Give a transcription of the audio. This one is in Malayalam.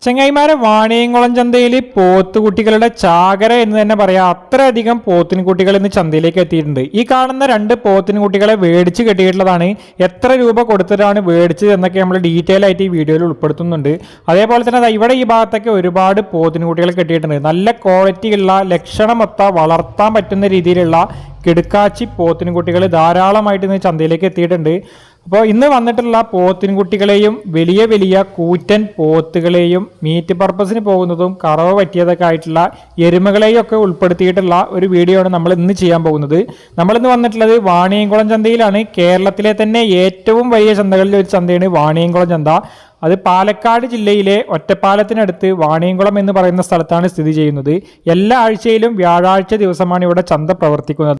ചെങ്ങായിമാരെ വാണിയംകുളം ചന്തയിൽ പോത്തുകുട്ടികളുടെ ചാകര എന്ന് തന്നെ പറയാം അത്രയധികം പോത്തിൻ കുട്ടികൾ ഇന്ന് ചന്തയിലേക്ക് എത്തിയിട്ടുണ്ട് ഈ കാണുന്ന രണ്ട് പോത്തിൻ കുട്ടികളെ മേടിച്ച് കെട്ടിയിട്ടുള്ളതാണ് എത്ര രൂപ കൊടുത്തിട്ടാണ് മേടിച്ചത് എന്നൊക്കെ നമ്മൾ ഡീറ്റെയിൽ ആയിട്ട് ഈ വീഡിയോയിൽ ഉൾപ്പെടുത്തുന്നുണ്ട് അതേപോലെ തന്നെ ദാ ഇവിടെ ഈ ഭാഗത്തൊക്കെ ഒരുപാട് പോത്തിൻ കുട്ടികൾ കെട്ടിയിട്ടുണ്ട് നല്ല ക്വാളിറ്റിയുള്ള ലക്ഷണമൊത്ത വളർത്താൻ പറ്റുന്ന രീതിയിലുള്ള കിടുക്കാച്ചി പോത്തിൻകുട്ടികൾ ധാരാളമായിട്ട് ഇന്ന് ചന്തയിലേക്ക് എത്തിയിട്ടുണ്ട് അപ്പോൾ ഇന്ന് വന്നിട്ടുള്ള പോത്തിൻകുട്ടികളെയും വലിയ വലിയ കൂറ്റൻ പോത്തുകളെയും മീറ്റ് പർപ്പസിന് പോകുന്നതും കറവ പറ്റിയതൊക്കെ ആയിട്ടുള്ള എരുമകളെയും ഒക്കെ ഉൾപ്പെടുത്തിയിട്ടുള്ള ഒരു വീഡിയോ ആണ് നമ്മൾ ഇന്ന് ചെയ്യാൻ പോകുന്നത് നമ്മളിന്ന് വന്നിട്ടുള്ളത് വാണിയംകുളം ചന്തയിലാണ് കേരളത്തിലെ തന്നെ ഏറ്റവും വലിയ ചന്തകളിൽ ഒരു ചന്തയാണ് വാണിയംകുളം ചന്ത അത് പാലക്കാട് ജില്ലയിലെ ഒറ്റപ്പാലത്തിനടുത്ത് വാണിയംകുളം എന്ന് പറയുന്ന സ്ഥലത്താണ് സ്ഥിതി ചെയ്യുന്നത് എല്ലാ ആഴ്ചയിലും വ്യാഴാഴ്ച ദിവസമാണ് ഇവിടെ ചന്ത പ്രവർത്തിക്കുന്നത്